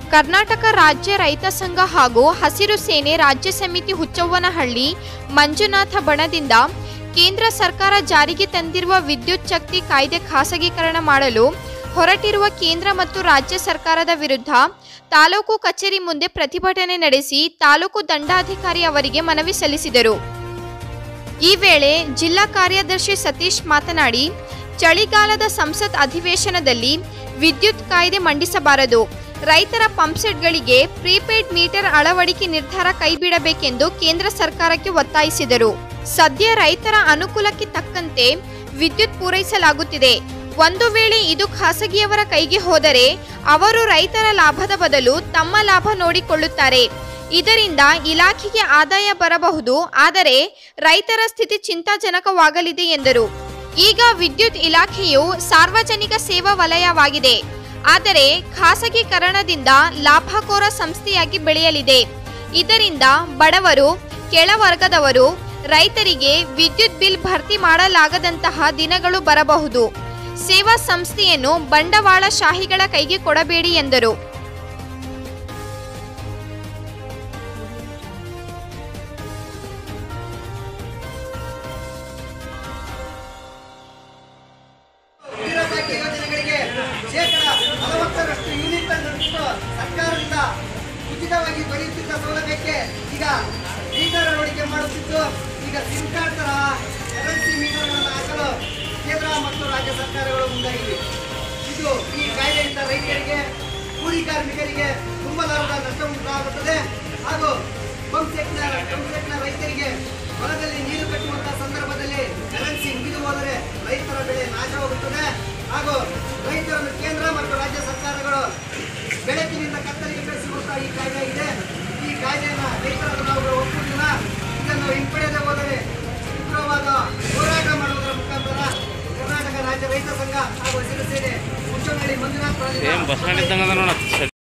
ಕರ್ನಾಟಕ ರಾಜ್ಯ ರೈತ ಸಂಘ ಹಾಗೂ ಹಸಿರು ಸೇನೆ ರಾಜ್ಯ ಸಮಿತಿ ಹುಚ್ಚವ್ವನಹಳ್ಳಿ ಮಂಜುನಾಥ ಬಣದಿಂದ ಕೇಂದ್ರ ಸರ್ಕಾರ ಜಾರಿಗೆ ತಂದಿರುವ ವಿದ್ಯುತ್ ಶಕ್ತಿ ಕಾಯ್ದೆ ಖಾಸಗೀಕರಣ ಮಾಡಲು ಹೊರಟಿರುವ ಕೇಂದ್ರ ಮತ್ತು ರಾಜ್ಯ ಸರ್ಕಾರದ ವಿರುದ್ಧ ತಾಲೂಕು ಕಚೇರಿ ಮುಂದೆ ಪ್ರತಿಭಟನೆ ನಡೆಸಿ ತಾಲೂಕು ದಂಡಾಧಿಕಾರಿ ಅವರಿಗೆ ಮನವಿ ಸಲ್ಲಿಸಿದರು ಈ ವೇಳೆ ಜಿಲ್ಲಾ ಕಾರ್ಯದರ್ಶಿ ಸತೀಶ್ ಮಾತನಾಡಿ ಚಳಿಗಾಲದ ಸಂಸತ್ ಅಧಿವೇಶನದಲ್ಲಿ ವಿದ್ಯುತ್ ಕಾಯ್ದೆ ಮಂಡಿಸಬಾರದು ರೈತರ ಪಂಪ್ಸೆಟ್ಗಳಿಗೆ ಪ್ರೀಪೇಡ್ ಮೀಟರ್ ಅಳವಡಿಕೆ ನಿರ್ಧಾರ ಕೈಬಿಡಬೇಕೆಂದು ಕೇಂದ್ರ ಸರ್ಕಾರಕ್ಕೆ ಒತ್ತಾಯಿಸಿದರು ಸದ್ಯ ರೈತರ ಅನುಕೂಲಕ್ಕೆ ತಕ್ಕಂತೆ ವಿದ್ಯುತ್ ಪೂರೈಸಲಾಗುತ್ತಿದೆ ಒಂದು ವೇಳೆ ಇದು ಖಾಸಗಿಯವರ ಕೈಗೆ ಹೋದರೆ ಅವರು ರೈತರ ಲಾಭದ ಬದಲು ತಮ್ಮ ಲಾಭ ನೋಡಿಕೊಳ್ಳುತ್ತಾರೆ ಇದರಿಂದ ಇಲಾಖೆಗೆ ಆದಾಯ ಬರಬಹುದು ಆದರೆ ರೈತರ ಸ್ಥಿತಿ ಚಿಂತಾಜನಕವಾಗಲಿದೆ ಎಂದರು ಈಗ ವಿದ್ಯುತ್ ಇಲಾಖೆಯು ಸಾರ್ವಜನಿಕ ಸೇವಾ ವಲಯವಾಗಿದೆ ಆದರೆ ಖಾಸಗೀಕರಣದಿಂದ ಲಾಭಕೋರ ಸಂಸ್ಥೆಯಾಗಿ ಬೆಳೆಯಲಿದೆ ಇದರಿಂದ ಬಡವರು ಕೆಳವರ್ಗದವರು ರೈತರಿಗೆ ವಿದ್ಯುತ್ ಬಿಲ್ ಭರ್ತಿ ಮಾಡಲಾಗದಂತಹ ದಿನಗಳು ಬರಬಹುದು ಸೇವಾ ಸಂಸ್ಥೆಯನ್ನು ಬಂಡವಾಳಶಾಹಿಗಳ ಕೈಗೆ ಕೊಡಬೇಡಿ ಎಂದರು ವೀರಭಾಗ್ಯ ಯೋಜನೆಗಳಿಗೆ ಶೇಕಡ ನಲವತ್ತರಷ್ಟು ಯೂನಿಟ್ ಅನ್ನು ಇಟ್ಟು ಸರ್ಕಾರದಿಂದ ಉಚಿತವಾಗಿ ದೊರೆಯುತ್ತಿದ್ದ ಸೌಲಭ್ಯಕ್ಕೆ ಈಗ ಮೀಟರ್ ಅಳವಡಿಕೆ ಮಾಡುತ್ತಿದ್ದು ಈಗ ಸಿಮ್ ಕಾರ್ಡ್ ತರಹ ಕರೆನ್ಸಿ ಮೀಟರ್ಗಳನ್ನು ಹಾಕಲು ಕೇಂದ್ರ ಮತ್ತು ರಾಜ್ಯ ಸರ್ಕಾರಗಳು ಮುಂದಾಗಿವೆ ಇದು ಈ ಕಾಯ್ದೆಯಿಂದ ರೈತರಿಗೆ ಕೂಲಿ ಕಾರ್ಮಿಕರಿಗೆ ತುಂಬಲಾರದ ನಷ್ಟ ಉಂಟಾಗುತ್ತದೆ ಹಾಗೂ ಪಂಪ್ಸೆಟ್ನ ಪಂಪ್ಸೆಟ್ನ ರೈತರಿಗೆ ಹೊಲದಲ್ಲಿ ನೀರು ಕಟ್ಟುವಂತಹ ಸಂದರ್ಭದಲ್ಲಿ ಕರೆನ್ಸಿ ಮುಗಿದು ಹೋದರೆ ರೈತರ ಬೆಳೆ ನಾಶವಾಗುತ್ತದೆ ಹಾಗೂ ರೈತರನ್ನು ಕೇಂದ್ರ ಮತ್ತು ರಾಜ್ಯ ಸರ್ಕಾರಗಳು ಬೆಳಕಿನಿಂದ ಕತ್ತಲಿಗೆ ಕಳಿಸಿರುವಂತಹ ಈ ಕಾಯ್ದೆ ಇದೆ ಈ ಕಾಯ್ದೆಯನ್ನು ರೈತರನ್ನು ನಾವು ಒಪ್ಪುವುದಿಲ್ಲ ಇದನ್ನು ಹಿಂಪಡೆಯದೆ ಹೋದರೆ ತೀವ್ರವಾದ ಹೋರಾಟ ಮಾಡುವುದರ ಮುಖಾಂತರ ಕರ್ನಾಟಕ ರಾಜ್ಯ ರೈತ ಸಂಘ ಹಾಗೂ ಹಸಿರು ಸೇನೆ Muchchanahalli Manjunath same bus stand ಇದ್ದಂಗೆ ಅದ ನೋಡ